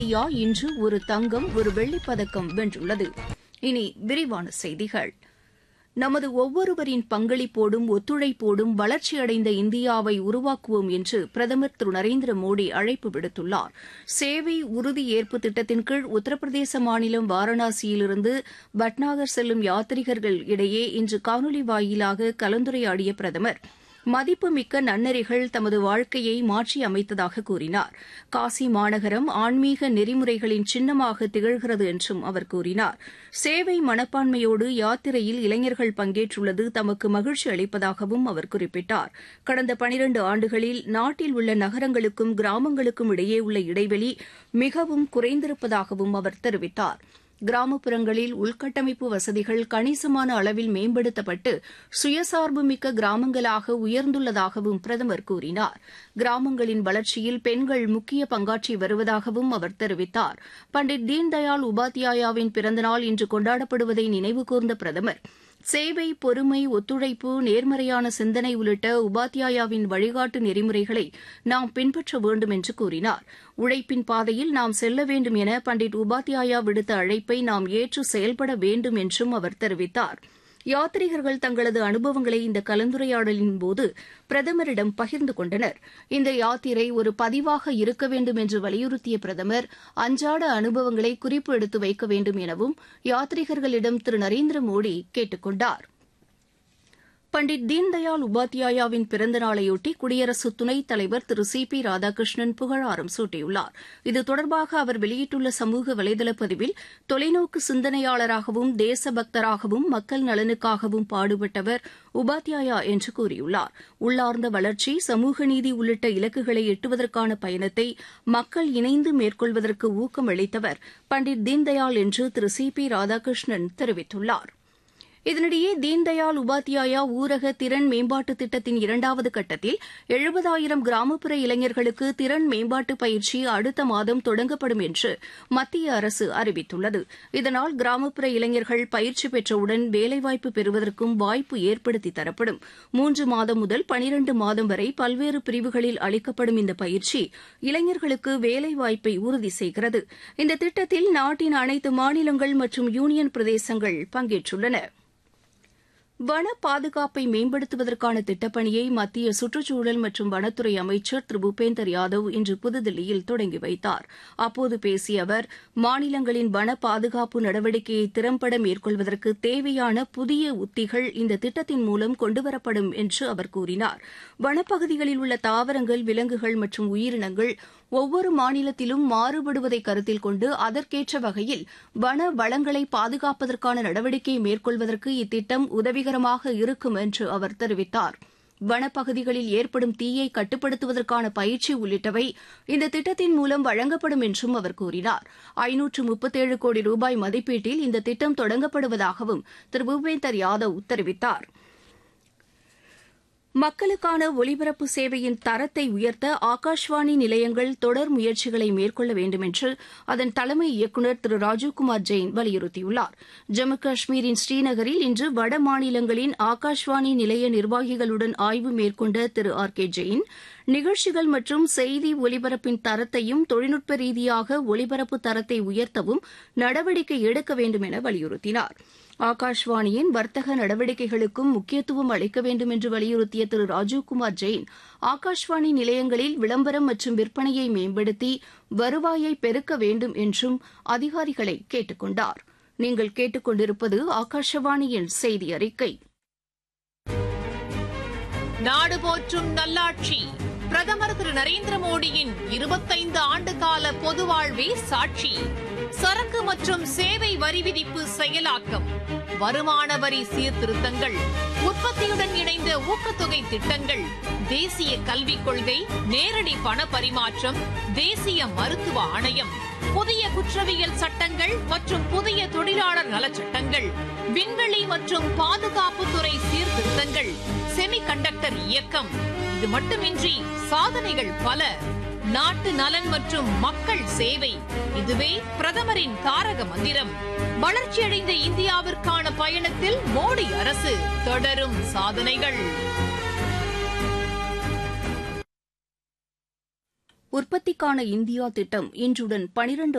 India இன்று ஒரு தங்கம் ஒரு வெள்ளிப் பதக்கம் வென்றுள்ளது இனி விரிவான செய்திகள் நமது ஒவ்வொருவரின் பங்களிப்போடும் ஒத்துழைப்போடும் வளர்ச்சியடைந்த இந்தியாவை உருவாக்குவோம் என்று பிரதமர் திரு நரேந்திர மோடி அழைப்பு விடுத்துள்ளார் சேவை உறுதியேற்பு திட்டத்தின் கீழ் உத்தரப்பிரதேச மாநிலம் வாரணாசியிலிருந்து பட்னாகர் செல்லும் யாத்ரீகர்கள் இடையே இன்று காணொலி வாயிலாக கலந்துரையாடிய பிரதமர் மதிப்புமிக்க நன்னெறிகள் தமது வாழ்க்கையை மாற்றி அமைத்ததாக கூறினார் காசி மாநகரம் ஆன்மீக நெறிமுறைகளின் சின்னமாக திகழ்கிறது என்றும் அவர் கூறினார் சேவை மனப்பான்மையோடு யாத்திரையில் இளைஞர்கள் பங்கேற்றுள்ளது தமக்கு மகிழ்ச்சி அளிப்பதாகவும் அவர் குறிப்பிட்டார் கடந்த பனிரண்டு ஆண்டுகளில் நாட்டில் உள்ள நகரங்களுக்கும் கிராமங்களுக்கும் இடையே உள்ள இடைவெளி மிகவும் குறைந்திருப்பதாகவும் அவர் தெரிவித்தார் கிராமப்புறங்களில் உள்கட்டமைப்பு வசதிகள் கணிசமான அளவில் மேம்படுத்தப்பட்டு சுயசார்புமிக்க கிராமங்களாக உயர்ந்துள்ளதாகவும் பிரதமர் கூறினார் கிராமங்களின் வளர்ச்சியில் பெண்கள் முக்கிய பங்காற்றி வருவதாகவும் அவர் தெரிவித்தார் பண்டிட் தீன்தயாள் உபாத்யாயாவின் பிறந்தநாள் இன்று கொண்டாடப்படுவதை நினைவுகூர்ந்த பிரதமர் சேவை பொறுமை ஒத்துழைப்பு நேர்மறையான சிந்தனை உள்ளிட்ட உபாத்யாயாவின் வழிகாட்டு நெறிமுறைகளை நாம் பின்பற்ற வேண்டும் என்று கூறினார் உழைப்பின் பாதையில் நாம் செல்ல வேண்டும் என பண்டிட் உபாத்யாயா விடுத்த அழைப்பை நாம் ஏற்று செயல்பட வேண்டும் என்றும் அவர் தெரிவித்தார் யாத்ரீகர்கள் தங்களது அனுபவங்களை இந்த கலந்துரையாடலின்போது பிரதமரிடம் பகிர்ந்து கொண்டனர் இந்த யாத்திரை ஒரு பதிவாக இருக்க வேண்டும் என்று வலியுறுத்திய பிரதமர் அன்றாட அனுபவங்களை குறிப்பு எடுத்து வைக்க வேண்டும் எனவும் யாத்ரீகர்களிடம் திரு நரேந்திர மோடி கேட்டுக் கொண்டார் பண்டிட் தீன்தயாள் உபாத்யாயாவின் பிறந்த நாளையொட்டி குடியரசு துணைத் தலைவர் திரு சி பி ராதாகிருஷ்ணன் புகழாரம் சூட்டியுள்ளார் இது தொடர்பாக அவர் வெளியிட்டுள்ள சமூக வலைதள பதிவில் தொலைநோக்கு சிந்தனையாளராகவும் தேசபக்தராகவும் மக்கள் நலனுக்காகவும் பாடுபட்டவர் உபாத்யாயா என்று கூறியுள்ளார் உள்ளார்ந்த வளர்ச்சி சமூக நீதி உள்ளிட்ட இலக்குகளை எட்டுவதற்கான பயணத்தை மக்கள் இணைந்து மேற்கொள்வதற்கு ஊக்கம் அளித்தவர் பண்டிட் தீன்தயாள் என்று திரு சி பி ராதாகிருஷ்ணன் தெரிவித்துள்ளார் இதனிடையே தீன்தயாள் உபாத்யாயா ஊரக திறன் மேம்பாட்டு திட்டத்தின் இரண்டாவது கட்டத்தில் எழுபதாயிரம் கிராமப்புற இளைஞர்களுக்கு திறன் மேம்பாட்டு பயிற்சி அடுத்த மாதம் தொடங்கப்படும் என்று மத்திய அரசு அறிவித்துள்ளது இதனால் கிராமப்புற இளைஞர்கள் பயிற்சி பெற்றவுடன் வேலைவாய்ப்பு பெறுவதற்கும் வாய்ப்பு ஏற்படுத்தி தரப்படும் மூன்று மாதம் முதல் பனிரண்டு மாதம் வரை பல்வேறு பிரிவுகளில் அளிக்கப்படும் இந்த பயிற்சி இளைஞர்களுக்கு வேலைவாய்ப்பை உறுதி செய்கிறது இந்த திட்டத்தில் நாட்டின் அனைத்து மாநிலங்கள் மற்றும் யூனியன் பிரதேசங்கள் பங்கேற்றுள்ளன வன பாதுகாப்பை மேம்படுத்துவதற்கான திட்டப்பணியை மத்திய சுற்றுச்சூழல் மற்றும் வனத்துறை அமைச்சர் திரு பூபேந்தர் யாதவ் இன்று புதுதில்லியில் தொடங்கி வைத்தார் அப்போது பேசிய அவர் மாநிலங்களின் வன பாதுகாப்பு நடவடிக்கையை திறம்பட மேற்கொள்வதற்கு தேவையான புதிய உத்திகள் இந்த திட்டத்தின் மூலம் கொண்டுவரப்படும் என்று அவர் கூறினார் வனப்பகுதிகளில் உள்ள தாவரங்கள் விலங்குகள் மற்றும் உயிரினங்கள் ஒவ்வொரு மாநிலத்திலும் மாறுபடுவதை கருத்தில் கொண்டு அதற்கேற்ற வகையில் வன வளங்களை பாதுகாப்பதற்கான நடவடிக்கையை மேற்கொள்வதற்கு இத்திட்டம் உதவிகரமாக இருக்கும் என்று அவர் தெரிவித்தார் வனப்பகுதிகளில் ஏற்படும் தீயை கட்டுப்படுத்துவதற்கான பயிற்சி உள்ளிட்டவை இந்த திட்டத்தின் மூலம் வழங்கப்படும் என்றும் அவர் கூறினார் ஐநூற்று முப்பத்தேழு கோடி ரூபாய் மதிப்பீட்டில் இந்த திட்டம் தொடங்கப்படுவதாகவும் திரு பூபேந்தர் யாதவ் தெரிவித்தாா் மக்களுக்கான ஒலிபரப்பு சேவையின் தரத்தை உயர்த்த ஆகாஷ்வாணி நிலையங்கள் தொடர் முயற்சிகளை மேற்கொள்ள வேண்டும் என்று அதன் தலைமை இயக்குநர் திரு ராஜீவ்குமார் ஜெயின் வலியுறுத்தியுள்ளார் ஜம்மு காஷ்மீரின் ஸ்ரீநகரில் இன்று வட மாநிலங்களின் ஆகாஷ்வாணி நிலைய நிர்வாகிகளுடன் ஆய்வு மேற்கொண்ட திரு ஆர் கே ஜெயின் நிகழ்ச்சிகள் மற்றும் செய்தி ஒலிபரப்பின் தரத்தையும் தொழில்நுட்ப ரீதியாக ஒலிபரப்பு தரத்தை உயர்த்தவும் நடவடிக்கை எடுக்க வேண்டும் என வலியுறுத்தினார் ஆகாஷ்வாணியின் வர்த்தக நடவடிக்கைகளுக்கும் முக்கியத்துவம் அளிக்க வேண்டும் என்று வலியுறுத்திய திரு ராஜீவ்குமார் ஜெயின் ஆகாஷ்வாணி நிலையங்களில் விளம்பரம் மற்றும் விற்பனையை மேம்படுத்தி வருவாயை பெருக்க வேண்டும் என்றும் அதிகாரிகளை கேட்டுக் கொண்டார் நீங்கள் கேட்டுக்கொண்டிருப்பது ஆகாஷவாணியின் செய்தி அறிக்கை நாடு போற்றும் நல்லாட்சி பிரதமர் திரு நரேந்திர மோடியின் இருபத்தைந்து ஆண்டு கால பொது வாழ்வே சாட்சி சரக்கு மற்றும் சேவை வரி விதிப்பு செயலாக்கம் வருமான வரி சீர்திருத்தங்கள் உற்பத்தியுடன் இணைந்த ஊக்கத்தொகை திட்டங்கள் தேசிய கல்விக் கொள்கை நேரடி பண பரிமாற்றம் தேசிய மருத்துவ ஆணையம் புதிய குற்றவியல் சட்டங்கள் மற்றும் புதிய தொழிலாளர் நலச்சட்டங்கள் விண்வெளி மற்றும் பாதுகாப்புத்துறை சீர்திருத்தங்கள் செமிகண்டக்டர் இயக்கம் இது மட்டுமின்றி சாதனைகள் பல நாட்டு நலன் மற்றும் மக்கள் சேவை இதுவே பிரதமரின் தாரக மந்திரம் வளர்ச்சியடைந்த இந்தியாவிற்கான பயணத்தில் மோடி அரசு தொடரும் சாதனைகள் உற்பத்திக்கான இந்தியா திட்டம் இன்றுடன் பனிரண்டு